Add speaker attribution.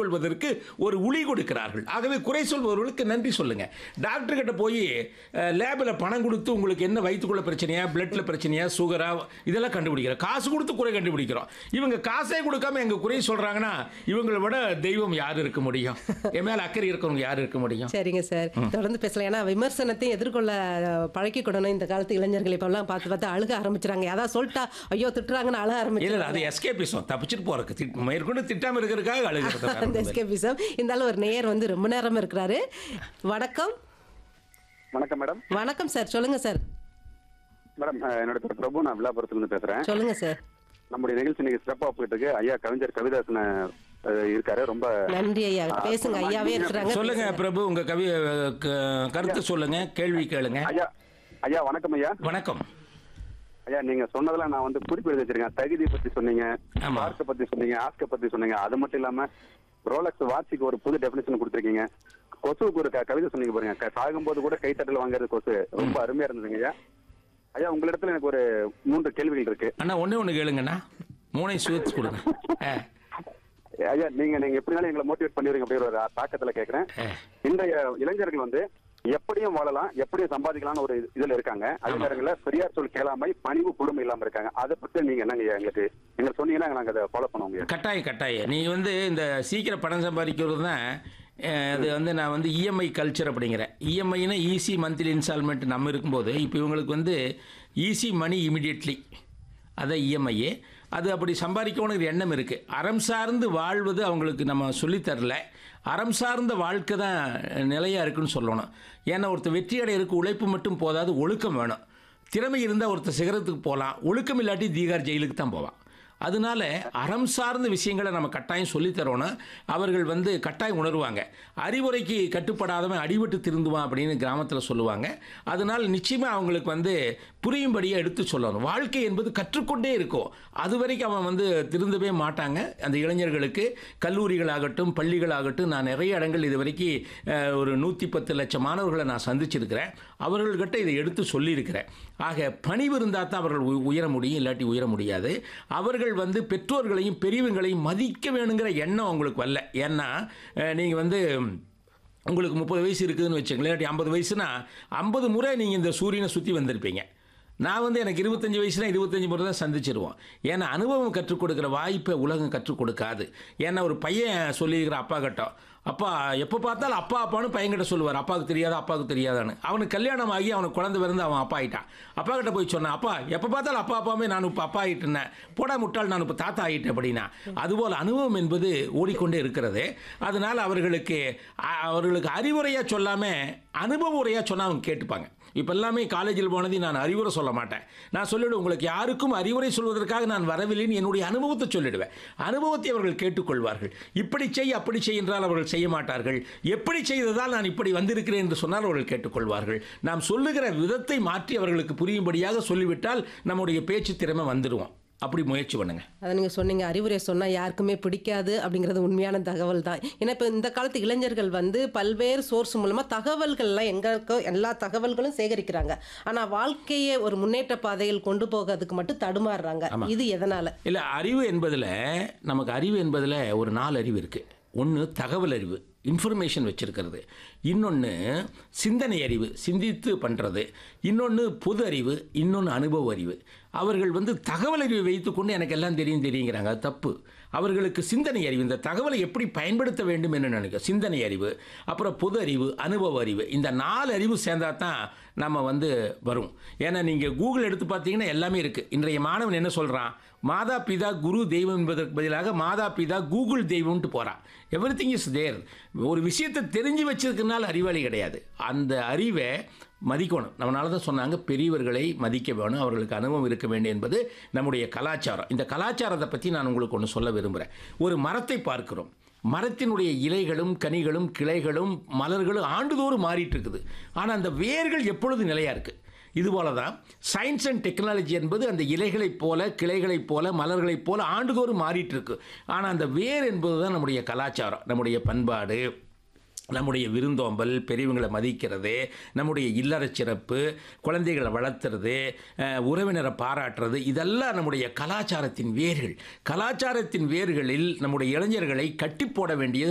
Speaker 1: மேற்கொள்வதற்கு ஒரு உளி கொடுக்கிறார்கள் ஆகவே குறை சொல்பவர்களுக்கு நன்றி சொல்லுங்க டாக்டர் கிட்ட போய் லேபில் பணம் கொடுத்து உங்களுக்கு என்ன வயிற்றுக்குள்ள பிரச்சனையா பிளட்ல பிரச்சனையா சுகரா இதெல்லாம் கண்டுபிடிக்கிறோம் காசு கொடுத்து குறை கண்டுபிடிக்கிறோம் இவங்க காசே கொடுக்காம எங்க குறை சொல்றாங்கன்னா இவங்களை விட தெய்வம் யார் இருக்க முடியும் என் மேல அக்கறை இருக்கிறவங்க யார் இருக்க முடியும்
Speaker 2: சரிங்க சார் தொடர்ந்து பேசலாம் ஏன்னா விமர்சனத்தையும் எதிர்கொள்ள அஹ், பழக்கிக்கொள்ளணும் இந்த காலத்து இளைஞர்கள் இப்பெல்லாம் பார்த்து பார்த்து அழுக ஆரம்பிச்சிட்டாங்க ஏதாவது சொல்லிட்டா ஐயோ திட்டுறாங்கன்னு அழ
Speaker 1: இல்ல இல்ல
Speaker 2: ஆரம்பிச்சு
Speaker 1: அது எஸ்கேபிசம் தப்பிச்சுட்டு போறதுக்கு திட்- மேற்கொண்டு திட்டாம இருக்கிறதுக்காக
Speaker 2: அந்த
Speaker 1: அழுகிறது
Speaker 2: எஸ்கேபிசம் இருந்தாலும் ஒரு நேயர் வந்து ரொம்ப நேரம் இருக்கிறாரு வணக்கம்
Speaker 3: வணக்கம் மேடம்
Speaker 2: வணக்கம் சார் சொல்லுங்க சார்
Speaker 3: மேடம் அஹ், என்னோட பேர் பிரபு நான் விழாபுரத்துல இருந்து பேசுறேன்
Speaker 2: சொல்லுங்க சார்
Speaker 3: நம்முடைய நிகழ்ச்சி இன்னைக்கு சிறப்பா போயிட்டு இருக்கு ஐயா கவிஞர் கவிதாசன் அஹ், இருக்காரு ரொம்ப
Speaker 2: நன்றி ஐயா பேசுங்க ஐயாவே இருக்கிறாங்க
Speaker 1: சொல்லுங்க பிரபு உங்க கவி க- கருத்து சொல்லுங்க கேள்வி கேளுங்க
Speaker 3: ஐயா ஐயா வணக்கம் ஐயா
Speaker 1: வணக்கம்
Speaker 3: ஐயா நீங்க சொன்னதுல நான் வந்து குறிப்பிட்டு வச்சிருக்கேன் தகுதி பத்தி சொன்னீங்க
Speaker 1: ஆமா.
Speaker 3: மார்க்க பத்தி சொன்னீங்க ஆஸ்க பத்தி சொன்னீங்க அது மட்டும் இல்லாம ரோலக்ஸ் வாட்சிக்கு ஒரு புது டெபினேஷன் கொடுத்துருக்கீங்க கொசுவுக்கு ஒரு க- கவிதை சொன்னீங்க பாருங்க க- சாகும்போது கூட கைத்தட்டல் வாங்குறது கொசு ரொம்ப அருமையா இருந்ததுங்க ஐயா ஐயா உங்களிடத்துல எனக்கு ஒரு மூன்று கேள்விகள் இருக்கு
Speaker 1: அண்ணா ஒண்ணே ஒண்ணு கேளுங்கண்ணா மூணை சுவத்து கொடுங்க ஆ,
Speaker 3: ஐயா நீங்க நீங்க எப்படினாலும் எங்களை மோட்டிவேட் பண்ணிடுங்க அப்படிங்கிற ஒரு தாக்கத்துல கேக்குறேன்
Speaker 1: ஆ.
Speaker 3: இன்றைய இளைஞர்கள் வந்து எப்படியும் வாழலாம் எப்படியும் சம்பாதிக்கலாம்னு ஒரு இதுல இருக்காங்க அதே நேரங்கள்ல பெரியார் சொல் கேளாமை பணிவு குடும்பம் இல்லாம இருக்காங்க அதை பத்தி நீங்க என்னங்க ஐயா எங்களுக்கு எங்களுக்கு சொன்னீங்கன்னா நாங்க அதை ஃபாலோ பண்ணுவோங்க
Speaker 1: கட்டாய கட்டாய நீ வந்து இந்த சீக்கிரம் பணம் சம்பாதிக்கிறது தான் அஹ், அது வந்து நான் வந்து இஎம்ஐ கல்ச்சர் அப்படிங்கிறேன் இஎம்ஐனா ஈஸி மந்த்லி இன்ஸ்டால்மெண்ட் நம்ம இருக்கும்போது இப்போ இவங்களுக்கு வந்து ஈஸி மணி இமிடியட்லி அதான் இஎம்ஐயே அது அப்படி சம்பாதிக்கணுங்கிற எண்ணம் இருக்குது அறம் சார்ந்து வாழ்வது அவங்களுக்கு நம்ம சொல்லித் தரல அறம் சார்ந்த வாழ்க்கை தான் நிலையாக இருக்குன்னு சொல்லணும் ஏன்னா ஒருத்தர் வெற்றி அடையிறதுக்கு உழைப்பு மட்டும் போதாது ஒழுக்கம் வேணும் திறமை இருந்தால் ஒருத்தர் சிகரத்துக்கு போகலாம் ஒழுக்கம் இல்லாட்டி தீகார் ஜெயிலுக்கு தான் போவான் அதனால அறம் சார்ந்த விஷயங்களை நம்ம கட்டாயம் சொல்லித் தரோணும் அவர்கள் வந்து கட்டாயம் உணர்வாங்க அறிவுரைக்கு கட்டுப்படாதவன் அடிபட்டு திருந்துவான் அப்படின்னு கிராமத்தில் சொல்லுவாங்க அதனால் நிச்சயமாக அவங்களுக்கு வந்து புரியும்படியாக எடுத்து சொல்லணும் வாழ்க்கை என்பது கற்றுக்கொண்டே இருக்கும் அது வரைக்கும் அவன் வந்து திருந்தவே மாட்டாங்க அந்த இளைஞர்களுக்கு கல்லூரிகளாகட்டும் பள்ளிகளாகட்டும் நான் நிறைய இடங்கள் இது வரைக்கும் அஹ், ஒரு நூற்றி பத்து லட்சம் மாணவர்களை நான் சந்திச்சிருக்கிறேன் அவர்கள்கிட்ட இதை எடுத்து சொல்லியிருக்கிறேன் ஆக பணிவு இருந்தால் தான் அவர்கள் உ- உயர முடியும் இல்லாட்டி உயர முடியாது அவர்கள் வந்து பெற்றோர்களையும் பெரியவங்களையும் மதிக்க வேணுங்கிற எண்ணம் அவங்களுக்கு வரல ஏன்னா நீங்கள் வந்து உங்களுக்கு முப்பது வயசு இருக்குதுன்னு வச்சுங்களேன் இல்லாட்டி ஐம்பது வயசுனா ஐம்பது முறை நீங்கள் இந்த சூரியனை சுற்றி வந்திருப்பீங்க நான் வந்து எனக்கு இருபத்தஞ்சி வயசுல இருபத்தஞ்சி முறை தான் சந்திச்சிருவோம் ஏன்னா அனுபவம் கற்றுக் கொடுக்குற வாய்ப்பை உலகம் கற்றுக் கொடுக்காது ஏன்னா ஒரு பையன் சொல்லியிருக்கிற அப்பா கிட்ட அப்பா எப்போ பார்த்தாலும் அப்பா அப்பான்னு பையன்கிட்ட சொல்லுவார் அப்பாவுக்கு தெரியாதா அப்பாவுக்கு தெரியாதான்னு அவனுக்கு கல்யாணம் ஆகி அவனுக்கு குழந்தை பிறந்து அவன் அப்பா ஆயிட்டான் அப்பா கிட்ட போய் சொன்னான் அப்பா எப்போ பார்த்தாலும் அப்பா அப்பாவே நான் இப்போ அப்பா ஆகிட்டேன் போடா முட்டாள் நான் இப்போ தாத்தா ஆகிட்டேன் அப்படின்னா அதுபோல் அனுபவம் என்பது ஓடிக்கொண்டே இருக்கிறது அதனால் அவர்களுக்கு அ- அவர்களுக்கு அறிவுரையாக சொல்லாமல் அனுபவ உரையாக சொன்னால் அவங்க கேட்டுப்பாங்க இப்போ எல்லாமே காலேஜில் போனது நான் அறிவுரை சொல்ல மாட்டேன் நான் சொல்லிவிடுவேன் உங்களுக்கு யாருக்கும் அறிவுரை சொல்வதற்காக நான் வரவில்லைன்னு என்னுடைய அனுபவத்தை சொல்லிடுவேன் அனுபவத்தை அவர்கள் கேட்டுக்கொள்வார்கள் இப்படி செய் அப்படி செய் என்றால் அவர்கள் செய்ய மாட்டார்கள் எப்படி செய்ததால் நான் இப்படி வந்திருக்கிறேன் என்று சொன்னால் அவர்கள் கேட்டுக்கொள்வார்கள் நாம் சொல்லுகிற விதத்தை மாற்றி அவர்களுக்கு புரியும்படியாக சொல்லிவிட்டால் நம்முடைய பேச்சு திறமை வந்துடுவோம் அப்படி முயற்சி பண்ணுங்க
Speaker 2: அதை நீங்கள் சொன்னீங்க அறிவுரை சொன்னால் யாருக்குமே பிடிக்காது அப்படிங்கிறது உண்மையான தகவல் தான் ஏன்னா இப்போ இந்த காலத்து இளைஞர்கள் வந்து பல்வேறு சோர்ஸ் மூலமாக தகவல்கள்லாம் எங்களுக்கோ எல்லா தகவல்களும் சேகரிக்கிறாங்க ஆனால் வாழ்க்கையை ஒரு முன்னேற்ற பாதையில் கொண்டு போகிறதுக்கு மட்டும் தடுமாறுறாங்க இது எதனால்
Speaker 1: இல்லை அறிவு என்பதில் நமக்கு அறிவு என்பதில் ஒரு நாலு அறிவு இருக்குது ஒன்று தகவல் அறிவு இன்ஃபர்மேஷன் வச்சிருக்கிறது இன்னொன்று சிந்தனை அறிவு சிந்தித்து பண்ணுறது இன்னொன்று பொது அறிவு இன்னொன்று அனுபவ அறிவு அவர்கள் வந்து தகவல் அறிவை வைத்துக்கொண்டு எனக்கு எல்லாம் தெரியும் தெரியுங்கிறாங்க அது தப்பு அவர்களுக்கு சிந்தனை அறிவு இந்த தகவலை எப்படி பயன்படுத்த வேண்டும் என்று நினைக்க சிந்தனை அறிவு அப்புறம் பொது அறிவு அனுபவ அறிவு இந்த நாலு அறிவு சேர்ந்தா தான் நம்ம வந்து வரும் ஏன்னா நீங்கள் கூகுள் எடுத்து பார்த்தீங்கன்னா எல்லாமே இருக்குது இன்றைய மாணவன் என்ன சொல்கிறான் மாதா பிதா குரு தெய்வம் என்பதற்கு பதிலாக மாதா பிதா கூகுள் தெய்வம்ன்ட்டு போகிறான் எவ்ரி திங் இஸ் தேர் ஒரு விஷயத்தை தெரிஞ்சு வச்சிருக்கனால அறிவாளி கிடையாது அந்த அறிவை மதிக்கணும் நம்மளால தான் சொன்னாங்க பெரியவர்களை மதிக்க வேணும் அவர்களுக்கு அனுபவம் இருக்க வேண்டும் என்பது நம்முடைய கலாச்சாரம் இந்த கலாச்சாரத்தை பற்றி நான் உங்களுக்கு ஒன்று சொல்ல விரும்புகிறேன் ஒரு மரத்தை பார்க்கிறோம் மரத்தினுடைய இலைகளும் கனிகளும் கிளைகளும் மலர்களும் ஆண்டுதோறும் மாறிட்டு இருக்குது ஆனால் அந்த வேர்கள் எப்பொழுது நிலையாக இருக்குது இதுபோல தான் சயின்ஸ் அண்ட் டெக்னாலஜி என்பது அந்த இலைகளைப் போல கிளைகளைப் போல மலர்களைப் போல ஆண்டுதோறும் மாறிட்டு இருக்கு ஆனால் அந்த வேர் என்பது தான் நம்முடைய கலாச்சாரம் நம்முடைய பண்பாடு நம்முடைய விருந்தோம்பல் பெரியவங்களை மதிக்கிறது நம்முடைய இல்லற சிறப்பு குழந்தைகளை வளர்த்துறது அஹ், உறவினரை பாராட்டுறது இதெல்லாம் நம்முடைய கலாச்சாரத்தின் வேர்கள் கலாச்சாரத்தின் வேர்களில் நம்முடைய இளைஞர்களை கட்டி போட வேண்டியது